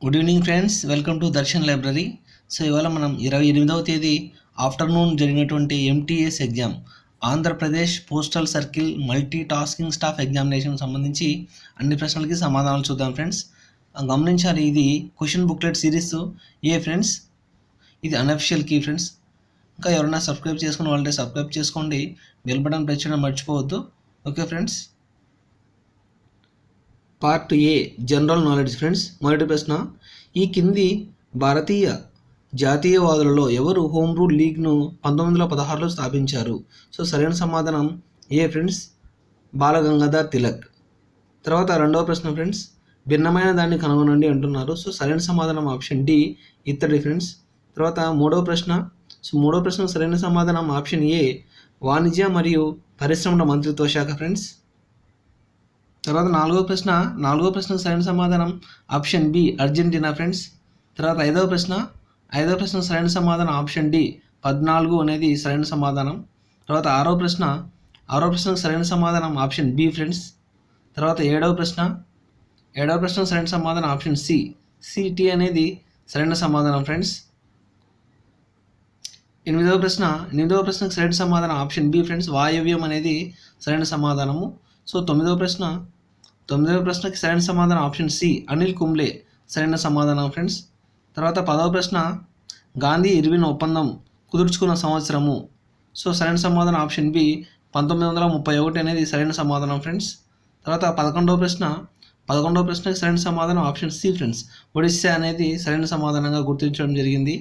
good evening friends welcome to Darshan library so ఇవాళ మనం ఇరవై ఎనిమిదవ తేదీ ఆఫ్టర్నూన్ జరిగినటువంటి MTS exam Andhra Pradesh postal circle multi tasking staff examination సంబంధించి అన్ని ప్రశ్నలకి సమాధానాలు చూద్దాం ఫ్రెండ్స్ గమనించాలి ఇది question booklet series A friends ఇది అన్అఫిషియల్ కీ ఫ్రెండ్స్ ఇంకా ఎవరైనా సబ్స్క్రైబ్ చేసుకున్న వాళ్ళంటే సబ్స్క్రైబ్ చేసుకోండి బెల్ బటన్ ప్రెస్ చేయడం మర్చిపోవద్దు okay friends part A general knowledge friends మొదటి ప్రశ్న ఈ కింది భారతీయ జాతీయవాదులలో ఎవరు హోమ్ రూల్ లీగ్ను పంతొమ్మిది వందల పదహారులో స్థాపించారు సో సరైన సమాధానం ఏ ఫ్రెండ్స్ బాలగంగాధర్ తిలక్ తర్వాత రెండవ ప్రశ్న ఫ్రెండ్స్ భిన్నమైన దాన్ని కనుగొనండి అంటున్నారు సో సరైన సమాధానం ఆప్షన్ డి ఇత్తడి ఫ్రెండ్స్ తర్వాత మూడవ ప్రశ్న సో మూడవ ప్రశ్న సరైన సమాధానం ఆప్షన్ ఏ వాణిజ్య మరియు పరిశ్రమల మంత్రిత్వ శాఖ ఫ్రెండ్స్ తర్వాత నాలుగో ప్రశ్న నాలుగో ప్రశ్నకు సరైన సమాధానం ఆప్షన్ బి అర్జెంటీనా ఫ్రెండ్స్ తర్వాత ఐదవ ప్రశ్న ఐదవ ప్రశ్న సరైన సమాధానం ఆప్షన్ డి పద్నాలుగు అనేది సరైన సమాధానం తర్వాత ఆరో ప్రశ్న ఆరో ప్రశ్నకు సరైన సమాధానం ఆప్షన్ బి ఫ్రెండ్స్ తర్వాత ఏడవ ప్రశ్న ఏడవ ప్రశ్నకు సరైన సమాధానం ఆప్షన్ సి సిటీ అనేది సరైన సమాధానం ఫ్రెండ్స్ ఎనిమిదవ ప్రశ్న ఎనిమిదవ ప్రశ్నకు సరైన సమాధానం ఆప్షన్ బి ఫ్రెండ్స్ వాయవ్యం అనేది సరైన సమాధానము సో తొమ్మిదవ ప్రశ్న తొమ్మిదవ ప్రశ్నకి సరైన సమాధానం ఆప్షన్ సి అనిల్ కుంబ్లే సరైన సమాధానం ఫ్రెండ్స్ తర్వాత పదవ ప్రశ్న గాంధీ ఇర్విన్ ఒప్పందం కుదుర్చుకున్న సంవత్సరము సో సరైన సమాధానం ఆప్షన్ బి పంతొమ్మిది వందల ముప్పై ఒకటి అనేది సరైన సమాధానం ఫ్రెండ్స్ తర్వాత పదకొండవ ప్రశ్న పదకొండవ ప్రశ్నకి సరైన సమాధానం ఆప్షన్ సి ఫ్రెండ్స్ ఒడిస్సా అనేది సరైన సమాధానంగా గుర్తించడం జరిగింది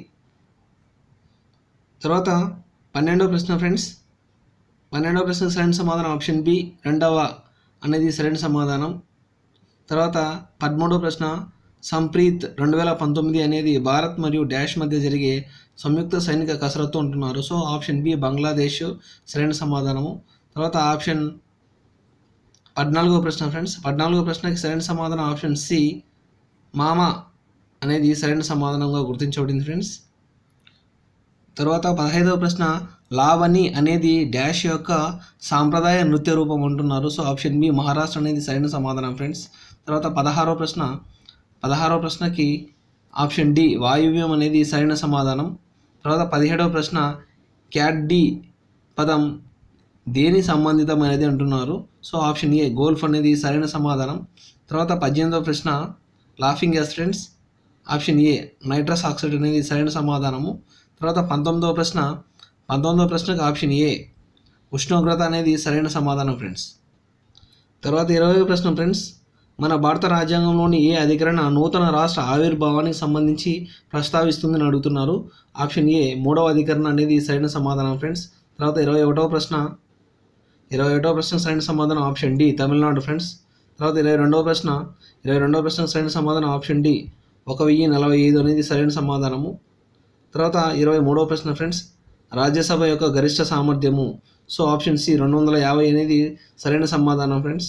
తర్వాత పన్నెండవ ప్రశ్న ఫ్రెండ్స్ పన్నెండవ ప్రశ్న సరైన సమాధానం ఆప్షన్ బి రెండవ అనేది సరైన సమాధానం తర్వాత పదమూడవ ప్రశ్న సంప్రీత్ రెండు వేల పంతొమ్మిది అనేది భారత్ మరియు డాష్ మధ్య జరిగే సంయుక్త సైనిక కసరత్తు అంటున్నారు సో ఆప్షన్ బి బంగ్లాదేశ్ సరైన సమాధానము తర్వాత ఆప్షన్ పద్నాలుగో ప్రశ్న ఫ్రెండ్స్ పద్నాలుగో ప్రశ్నకి సరైన సమాధానం ఆప్షన్ సి మామ అనేది సరైన సమాధానంగా గుర్తించబడింది ఫ్రెండ్స్ తర్వాత పదహైదవ ప్రశ్న లావణి అనేది డాష్ యొక్క సాంప్రదాయ నృత్య రూపం అంటున్నారు సో ఆప్షన్ బి మహారాష్ట్ర అనేది సరైన సమాధానం ఫ్రెండ్స్ తర్వాత పదహారో ప్రశ్న పదహారో ప్రశ్నకి ఆప్షన్ డి వాయువ్యం అనేది సరైన సమాధానం తర్వాత పదిహేడవ ప్రశ్న క్యాట్ డి పదం దేని సంబంధితం అనేది అంటున్నారు సో ఆప్షన్ ఏ గోల్ఫ్ అనేది సరైన సమాధానం తర్వాత పద్దెనిమిదవ ప్రశ్న laughing gas friends option A nitrous oxide అనేది సరైన సమాధానము తర్వాత పంతొమ్మిదవ ప్రశ్న పంతొమ్మిదవ ప్రశ్నకు ఆప్షన్ ఏ ఉష్ణోగ్రత అనేది సరైన సమాధానం ఫ్రెండ్స్ తర్వాత ఇరవై ప్రశ్న ఫ్రెండ్స్ మన భారత రాజ్యాంగంలోని ఏ అధికరణ నూతన రాష్ట్ర ఆవిర్భావానికి సంబంధించి ప్రస్తావిస్తుందని అడుగుతున్నారు ఆప్షన్ ఏ మూడవ అధికరణ అనేది సరైన సమాధానం ఫ్రెండ్స్ తర్వాత ఇరవై ఒకటవ ప్రశ్న ఇరవై ఒకటవ ప్రశ్న సరైన సమాధానం ఆప్షన్ డి తమిళనాడు ఫ్రెండ్స్ తర్వాత ఇరవై రెండవ ప్రశ్న ఇరవై రెండవ ప్రశ్న సరైన సమాధానం ఆప్షన్ డి ఒక వెయ్యి నలభై ఐదు అనేది సరైన సమాధానము తర్వాత ఇరవై మూడవ ప్రశ్న ఫ్రెండ్స్ రాజ్యసభ యొక్క గరిష్ట సామర్థ్యము సో ఆప్షన్ సి రెండు వందల యాభై అనేది సరైన సమాధానం ఫ్రెండ్స్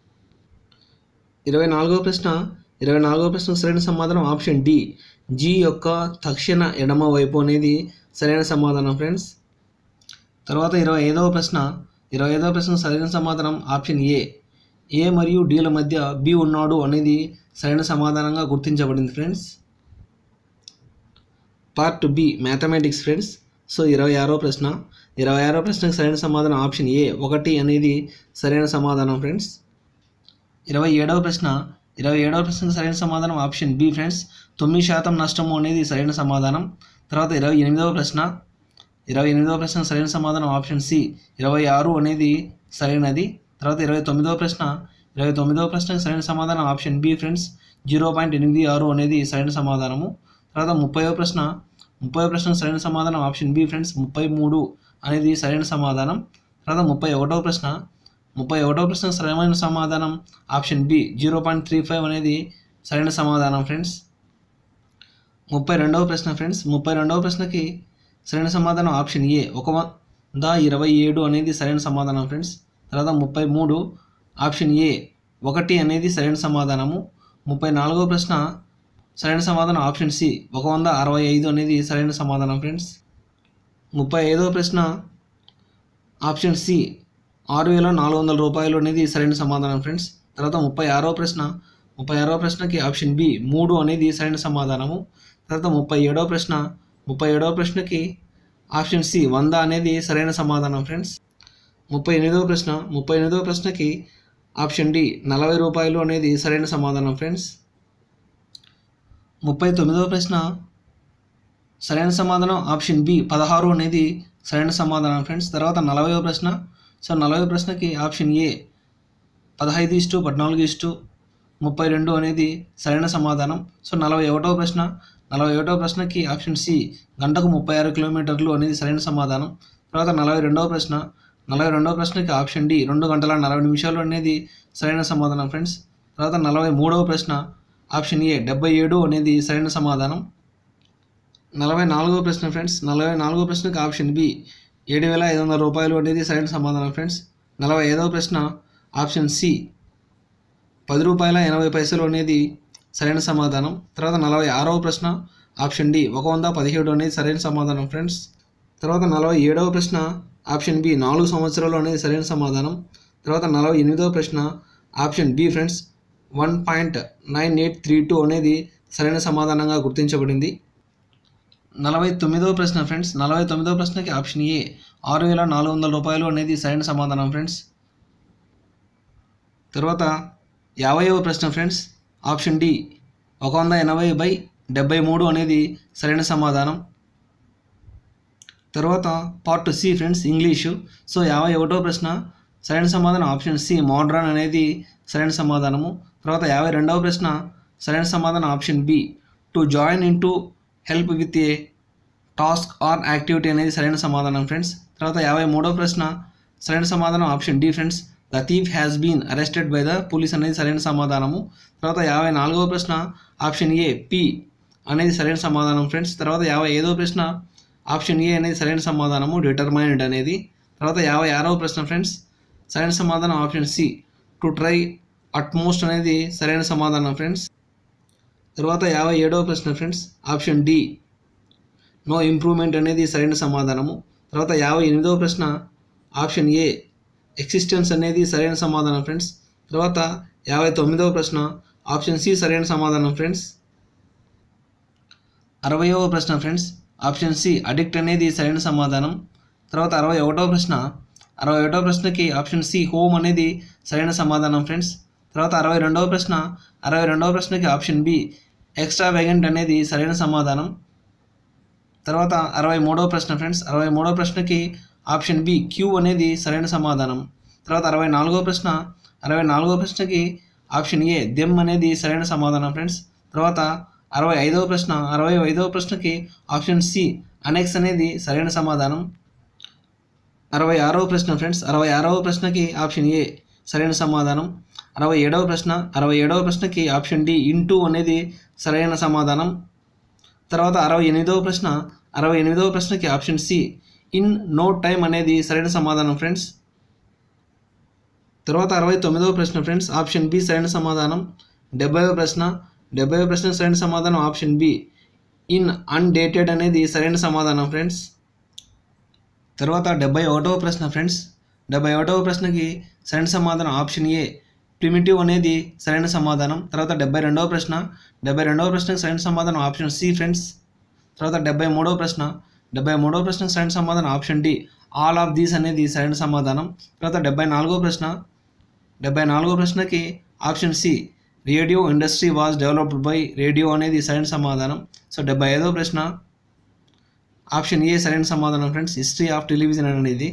ఇరవై నాలుగవ ప్రశ్న ఇరవై నాలుగవ ప్రశ్నకు సరైన సమాధానం ఆప్షన్ డి జీ యొక్క తక్షణ ఎడమ వైపు అనేది సరైన సమాధానం ఫ్రెండ్స్ తర్వాత ఇరవై ఐదవ ప్రశ్న ఇరవై ఐదవ ప్రశ్న సరైన సమాధానం ఆప్షన్ ఏ ఏ మరియు డీల మధ్య బి ఉన్నాడు అనేది సరైన సమాధానంగా గుర్తించబడింది friends part B mathematics friends so ఇరవై ఆరో ప్రశ్న ఇరవై ఆరో ప్రశ్నకు సరైన సమాధానం ఆప్షన్ ఏ ఒకటి అనేది సరైన సమాధానం ఫ్రెండ్స్ ఇరవై ఏడవ ప్రశ్న ఇరవై ఏడవ ప్రశ్నకు సరైన సమాధానం ఆప్షన్ బి ఫ్రెండ్స్ తొమ్మిది శాతం నష్టము అనేది సరైన సమాధానం తర్వాత ఇరవై ఎనిమిదవ ప్రశ్న ఇరవై ఎనిమిదవ ప్రశ్న సరైన సమాధానం ఆప్షన్ సి ఇరవై ఆరు అనేది సరైనది తర్వాత ఇరవై తొమ్మిదవ ప్రశ్న ఇరవై తొమ్మిదవ ప్రశ్నకు సరైన సమాధానం option B friends zero point ఎనిమిది ఆరు అనేది సరైన సమాధానము తర్వాత ముప్పైవ ప్రశ్న ముప్పై ప్రశ్నకు సరైన సమాధానం ఆప్షన్ బి ఫ్రెండ్స్ ముప్పై మూడు అనేది సరైన సమాధానం తర్వాత ముప్పై ఒకటవ ప్రశ్న ముప్పై ఒకటవ ప్రశ్న సరైన సమాధానం option B zero point three five అనేది సరైన సమాధానం ఫ్రెండ్స్ ముప్పై రెండవ ప్రశ్న ఫ్రెండ్స్ ముప్పై రెండవ ప్రశ్నకి సరైన సమాధానం ఆప్షన్ ఏ ఒక వంద ఇరవై ఏడు అనేది సరైన సమాధానం ఫ్రెండ్స్ తర్వాత ముప్పై మూడు ఆప్షన్ ఏ ఒకటి అనేది సరైన సమాధానము ముప్పై నాలుగవ ప్రశ్న సరైన సమాధానం ఆప్షన్ సి ఒక వంద అరవై ఐదు అనేది సరైన సమాధానం ఫ్రెండ్స్ ముప్పై ఐదవ ప్రశ్న ఆప్షన్ సి ఆరు వేల నాలుగు వందల రూపాయలు అనేది సరైన సమాధానం ఫ్రెండ్స్ తర్వాత ముప్పై ఆరో ప్రశ్న ముప్పై ఆరవ ప్రశ్నకి ఆప్షన్ బి మూడు అనేది సరైన సమాధానము తర్వాత ముప్పై ఏడవ ప్రశ్న ముప్పై ఏడవ ప్రశ్నకి ఆప్షన్ సి వంద అనేది సరైన సమాధానం ఫ్రెండ్స్ ముప్పై ఎనిమిదవ ప్రశ్న ముప్పై ఎనిమిదవ ప్రశ్నకి ఆప్షన్ డి నలభై రూపాయలు అనేది సరైన సమాధానం ఫ్రెండ్స్ ముప్పై తొమ్మిదవ ప్రశ్న సరైన సమాధానం ఆప్షన్ బి పదహారు అనేది సరైన సమాధానం ఫ్రెండ్స్ తర్వాత నలభైవ ప్రశ్న సో నలభై ప్రశ్నకి ఆప్షన్ ఏ పదహైదు ఇస్టు పద్నాలుగు ఇస్టు ముప్పై రెండు అనేది సరైన సమాధానం సో నలభై ఒకటవ ప్రశ్న నలభై ఒకటవ ప్రశ్నకి ఆప్షన్ సి గంటకు ముప్పై ఆరు కిలోమీటర్లు అనేది సరైన సమాధానం తర్వాత నలభై రెండవ ప్రశ్న నలభై రెండవ ప్రశ్నకి ఆప్షన్ డి రెండు గంటల నలభై నిమిషాలు అనేది సరైన సమాధానం ఫ్రెండ్స్ తర్వాత నలభై మూడవ ప్రశ్న ఆప్షన్ ఏ డెబ్బై ఏడు అనేది సరైన సమాధానం నలభై నాలుగవ ప్రశ్న ఫ్రెండ్స్ నలభై నాలుగవ ప్రశ్నకి ఆప్షన్ బి ఏడు వేల ఐదు వందల రూపాయలు అనేది సరైన సమాధానం ఫ్రెండ్స్ నలభై ఐదవ ప్రశ్న ఆప్షన్ సి పది రూపాయల ఎనభై పైసలు అనేది సరైన సమాధానం తర్వాత నలభై ఆరవ ప్రశ్న ఆప్షన్ డి ఒక వంద పదిహేడు అనేది సరైన సమాధానం ఫ్రెండ్స్ తర్వాత నలభై ఏడవ ప్రశ్న ఆప్షన్ బి నాలుగు సంవత్సరాలు అనేది సరైన సమాధానం తర్వాత నలభై ఎనిమిదవ ప్రశ్న option B friends one point nine eight three two అనేది సరైన సమాధానంగా గుర్తించబడింది నలభై తొమ్మిదవ ప్రశ్న ఫ్రెండ్స్ నలభై తొమ్మిదవ ప్రశ్నకి ఆప్షన్ ఏ ఆరు వేల నాలుగు వందల రూపాయలు అనేది సరైన సమాధానం ఫ్రెండ్స్ తర్వాత యాభైవ ప్రశ్న ఫ్రెండ్స్ ఆప్షన్ డి ఒక వంద ఎనభై బై డెబ్బై మూడు అనేది సరైన సమాధానం తర్వాత part C friends English so యాభై ఒకటో ప్రశ్న సరైన సమాధానం ఆప్షన్ సి మోడ్రన్ అనేది సరైన సమాధానము తర్వాత యాభై రెండవ ప్రశ్న సరైన సమాధానం option B to join in to help with a task or activity అనేది సరైన సమాధానం ఫ్రెండ్స్ తర్వాత యాభై మూడవ ప్రశ్న సరైన సమాధానం option D friends the thief has been arrested by the police అనేది సరైన సమాధానము తర్వాత యాభై నాలుగవ ప్రశ్న ఆప్షన్ ఏ పి అనేది సరైన సమాధానం ఫ్రెండ్స్ తర్వాత యాభై ఐదవ ప్రశ్న ఆప్షన్ ఏ అనేది సరైన సమాధానము డిటర్మైన్డ్ అనేది తర్వాత యాభై ఆరవ ప్రశ్న ఫ్రెండ్స్ సరైన సమాధానం option C to try utmost అనేది సరైన సమాధానం ఫ్రెండ్స్ తర్వాత యాభై ఏడవ ప్రశ్న friends option D no improvement అనేది సరైన సమాధానము తర్వాత యాభై ఎనిమిదవ ప్రశ్న ఆప్షన్ ఏ ఎక్సిస్టెన్స్ అనేది సరైన సమాధానం ఫ్రెండ్స్ తర్వాత యాభై తొమ్మిదవ ప్రశ్న ఆప్షన్ సి సరైన సమాధానం ఫ్రెండ్స్ అరవయవ ప్రశ్న ఫ్రెండ్స్ ఆప్షన్ సి అడిక్ట్ అనేది సరైన సమాధానం తర్వాత అరవై ఒకటవ ప్రశ్న అరవై ఒకటవ ప్రశ్నకి ఆప్షన్ సి హోమ్ అనేది సరైన సమాధానం ఫ్రెండ్స్ తర్వాత అరవై రెండవ ప్రశ్న అరవై రెండవ ప్రశ్నకి ఆప్షన్ బి ఎక్స్ట్రా వేగెంట్ అనేది సరైన సమాధానం తర్వాత అరవై మూడవ ప్రశ్న ఫ్రెండ్స్ అరవై మూడవ ప్రశ్నకి ఆప్షన్ బి క్యూ అనేది సరైన సమాధానం తర్వాత అరవై నాలుగవ ప్రశ్న అరవై నాలుగవ ప్రశ్నకి ఆప్షన్ ఏ దెమ్ అనేది సరైన సమాధానం ఫ్రెండ్స్ తర్వాత అరవై ఐదవ ప్రశ్న అరవై ఐదవ ప్రశ్నకి ఆప్షన్ సి అనెక్స్ అనేది సరైన సమాధానం అరవై ఆరవ ప్రశ్న ఫ్రెండ్స్ అరవై ఆరవ ప్రశ్నకి ఆప్షన్ ఏ సరైన సమాధానం అరవై ఏడవ ప్రశ్న అరవై ఏడవ ప్రశ్నకి ఆప్షన్ డి ఇంటూ అనేది సరైన సమాధానం తర్వాత అరవై ఎనిమిదవ ప్రశ్న అరవై ఎనిమిదవ ప్రశ్నకి option C in no time అనేది సరైన సమాధానం ఫ్రెండ్స్ తర్వాత అరవై తొమ్మిదవ ప్రశ్న ఫ్రెండ్స్ ఆప్షన్ బి సరైన సమాధానం డెబ్బైవ ప్రశ్న డెబ్బైవ ప్రశ్న సరైన సమాధానం ఆప్షన్ బి ఇన్ అన్డేటెడ్ అనేది సరైన సమాధానం ఫ్రెండ్స్ తర్వాత డెబ్బై ఒకటవ ప్రశ్న ఫ్రెండ్స్ డెబ్బై ఒకటవ ప్రశ్నకి సరైన సమాధానం ఆప్షన్ ఏ ప్రిమిటివ్ అనేది సరైన సమాధానం తర్వాత డెబ్బై రెండవ ప్రశ్న డెబ్బై రెండవ ప్రశ్నకి సరైన సమాధానం ఆప్షన్ సి ఫ్రెండ్స్ తర్వాత డెబ్బై మూడవ ప్రశ్న డెబ్బై మూడవ ప్రశ్నకి సరైన సమాధానం option D all of these అనేది సరైన సమాధానం తర్వాత డెబ్బై నాలుగవ ప్రశ్న డెబ్బై నాలుగో ప్రశ్నకి option C radio industry was developed by radio అనేది సరైన సమాధానం సో డెబ్బై ఐదో ప్రశ్న ఆప్షన్ ఏ సరైన సమాధానం ఫ్రెండ్స్ హిస్టరీ ఆఫ్ టెలివిజన్ అనేది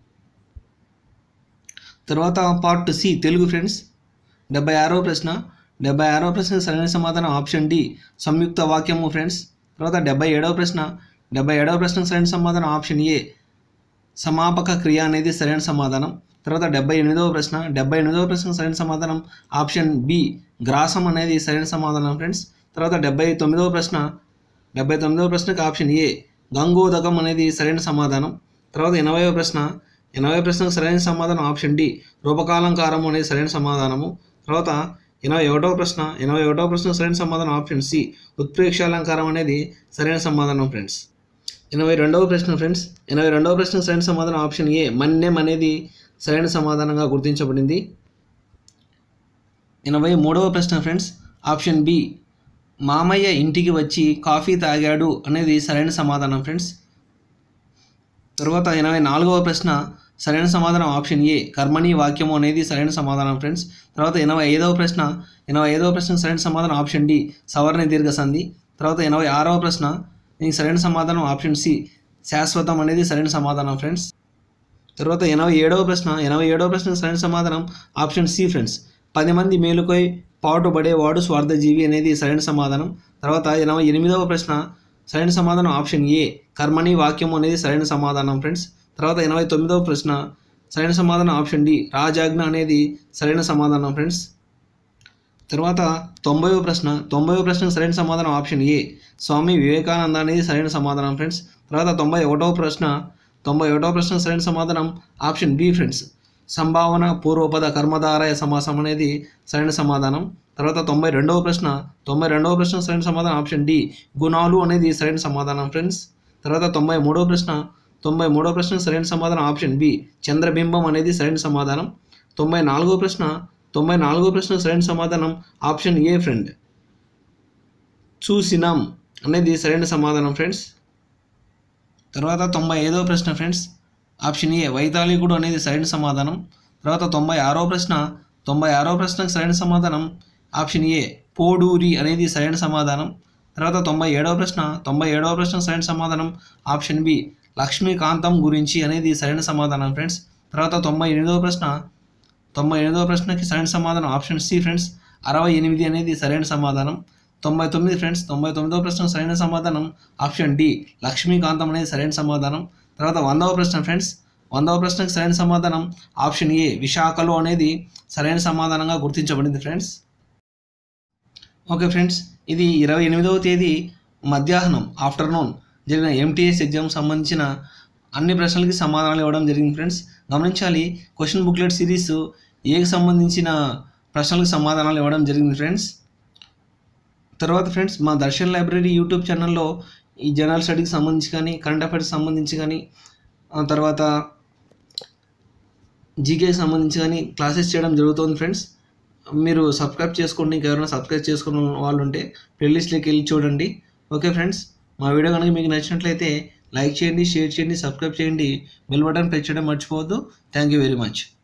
తర్వాత పార్ట్ సి తెలుగు ఫ్రెండ్స్ డెబ్బై ఆరో ప్రశ్న డెబ్బై ఆరో ప్రశ్న సరైన సమాధానం ఆప్షన్ డి సంయుక్త వాక్యము ఫ్రెండ్స్ తర్వాత డెబ్బై ఏడవ ప్రశ్న డెబ్బై ఏడవ ప్రశ్నకు సరైన సమాధానం ఆప్షన్ ఏ సమాపక క్రియ అనేది సరైన సమాధానం తర్వాత డెబ్బై ఎనిమిదవ ప్రశ్న డెబ్బై ఎనిమిదవ ప్రశ్నకు సరైన సమాధానం ఆప్షన్ బి గ్రాసం అనేది సరైన సమాధానం ఫ్రెండ్స్ తర్వాత డెబ్బై తొమ్మిదవ ప్రశ్న డెబ్బై తొమ్మిదవ ప్రశ్నకు ఆప్షన్ ఏ గంగోదకం అనేది సరైన సమాధానం తర్వాత ఎనభైవ ప్రశ్న ఎనభై ప్రశ్నకు సరైన సమాధానం ఆప్షన్ డి రూపకాలంకారం అనేది సరైన సమాధానము తర్వాత ఎనభై ఒకటవ ప్రశ్న ఎనభై ఒకటవ ప్రశ్నకు సరైన సమాధానం ఆప్షన్ సి ఉత్ప్రేక్షాలంకారం అనేది సరైన సమాధానం ఫ్రెండ్స్ ఎనభై రెండవ ప్రశ్న ఫ్రెండ్స్ ఎనభై రెండవ ప్రశ్నకు సరైన సమాధానం ఆప్షన్ ఏ మన్యం అనేది సరైన సమాధానంగా గుర్తించబడింది ఎనభై మూడవ ప్రశ్న ఫ్రెండ్స్ ఆప్షన్ బి మామయ్య ఇంటికి వచ్చి కాఫీ తాగాడు అనేది సరైన సమాధానం ఫ్రెండ్స్ తర్వాత ఎనభై నాలుగవ ప్రశ్న సరైన సమాధానం ఆప్షన్ ఏ కర్మణి వాక్యము అనేది సరైన సమాధానం ఫ్రెండ్స్ తర్వాత ఎనభై ఐదవ ప్రశ్న ఎనభై ఐదవ ప్రశ్న సరైన సమాధానం ఆప్షన్ డి సవర్ణ దీర్ఘ సంధి తర్వాత ఎనభై ఆరవ ప్రశ్న దీనికి సరైన సమాధానం ఆప్షన్ సి శాశ్వతం అనేది సరైన సమాధానం ఫ్రెండ్స్ తర్వాత ఎనభై ఏడవ ప్రశ్న ఎనభై ఏడవ ప్రశ్న సరైన సమాధానం ఆప్షన్ సి ఫ్రెండ్స్ పది మంది మేలుకై పాటుపడేవాడు స్వార్థజీవి అనేది సరైన సమాధానం తర్వాత ఎనభై ఎనిమిదవ ప్రశ్న సరైన సమాధానం ఆప్షన్ ఏ కర్మణి వాక్యం అనేది సరైన సమాధానం ఫ్రెండ్స్ తర్వాత ఎనభై తొమ్మిదవ ప్రశ్న సరైన సమాధానం ఆప్షన్ డి రాజాజ్ఞ అనేది సరైన సమాధానం ఫ్రెండ్స్ తర్వాత తొంభైవ ప్రశ్న తొంభైవ ప్రశ్నకు సరైన సమాధానం ఆప్షన్ ఏ స్వామి వివేకానంద అనేది సరైన సమాధానం ఫ్రెండ్స్ తర్వాత తొంభై ఒకటవ ప్రశ్న తొంభై ఒకటవ ప్రశ్న సరైన సమాధానం ఆప్షన్ బి ఫ్రెండ్స్ సంభావన పూర్వపద కర్మధారయ సమాసం అనేది సరైన సమాధానం తర్వాత తొంభై రెండవ ప్రశ్న తొంభై రెండవ ప్రశ్న సరైన సమాధానం ఆప్షన్ డి గుణాలు అనేది సరైన సమాధానం ఫ్రెండ్స్ తర్వాత తొంభై మూడవ ప్రశ్న తొంభై మూడవ ప్రశ్న సరైన సమాధానం ఆప్షన్ బి చంద్రబింబం అనేది సరైన సమాధానం తొంభై నాలుగో ప్రశ్న తొంభై నాలుగో ప్రశ్న సరైన సమాధానం ఆప్షన్ ఏ ఫ్రెండ్ చూసినాం అనేది సరైన సమాధానం ఫ్రెండ్స్ తర్వాత తొంభై ఐదవ ప్రశ్న ఫ్రెండ్స్ ఆప్షన్ ఏ వైతాళికుడు అనేది సరైన సమాధానం తర్వాత తొంభై ఆరో ప్రశ్న తొంభై ఆరో ప్రశ్నకు సరైన సమాధానం ఆప్షన్ ఏ పోడూరి అనేది సరైన సమాధానం తర్వాత తొంభై ఏడవ ప్రశ్న తొంభై ఏడవ ప్రశ్న సరైన సమాధానం ఆప్షన్ బి లక్ష్మీకాంతం గురించి అనేది సరైన సమాధానం ఫ్రెండ్స్ తర్వాత తొంభై ఎనిమిదవ ప్రశ్న తొంభై ఎనిమిదవ ప్రశ్నకి సరైన సమాధానం ఆప్షన్ సి ఫ్రెండ్స్ అరవై ఎనిమిది అనేది సరైన సమాధానం తొంభై తొమ్మిది ఫ్రెండ్స్ తొంభై తొమ్మిదవ ప్రశ్న సరైన సమాధానం ఆప్షన్ డి లక్ష్మీకాంతం అనేది సరైన సమాధానం తర్వాత వందవ ప్రశ్న ఫ్రెండ్స్ వందవ ప్రశ్నకు సరైన సమాధానం ఆప్షన్ ఏ విశాఖలో అనేది సరైన సమాధానంగా గుర్తించబడింది ఫ్రెండ్స్ ఓకే ఫ్రెండ్స్ ఇది ఇరవై ఎనిమిదవ తేదీ మధ్యాహ్నం ఆఫ్టర్నూన్ జరిగిన ఎంటీఎస్ ఎగ్జామ్ సంబంధించిన అన్ని ప్రశ్నలకి సమాధానాలు ఇవ్వడం జరిగింది ఫ్రెండ్స్ గమనించాలి క్వశ్చన్ బుక్లెట్ సిరీస్ ఏకి సంబంధించిన ప్రశ్నలకు సమాధానాలు ఇవ్వడం జరిగింది ఫ్రెండ్స్ తర్వాత ఫ్రెండ్స్ మా దర్శన్ లైబ్రరీ యూట్యూబ్ ఛానల్లో ఈ జనరల్ స్టడీకి సంబంధించి కానీ కరెంట్ అఫైర్స్ సంబంధించి కానీ ఆ తర్వాత జీకేకి సంబంధించి కానీ క్లాసెస్ చేయడం జరుగుతుంది ఫ్రెండ్స్ మీరు సబ్స్క్రైబ్ చేసుకోండి ఇంకా ఎవరైనా సబ్స్క్రైబ్ చేసుకున్న వాళ్ళు ఉంటే ప్లేలిస్ట్లోకి వెళ్ళి చూడండి ఓకే ఫ్రెండ్స్ మా వీడియో కనుక మీకు నచ్చినట్లయితే లైక్ చేయండి షేర్ చేయండి సబ్స్క్రైబ్ చేయండి బెల్ బటన్ ప్రెస్ చేయడం మర్చిపోవద్దు థ్యాంక్ యూ వెరీ మచ్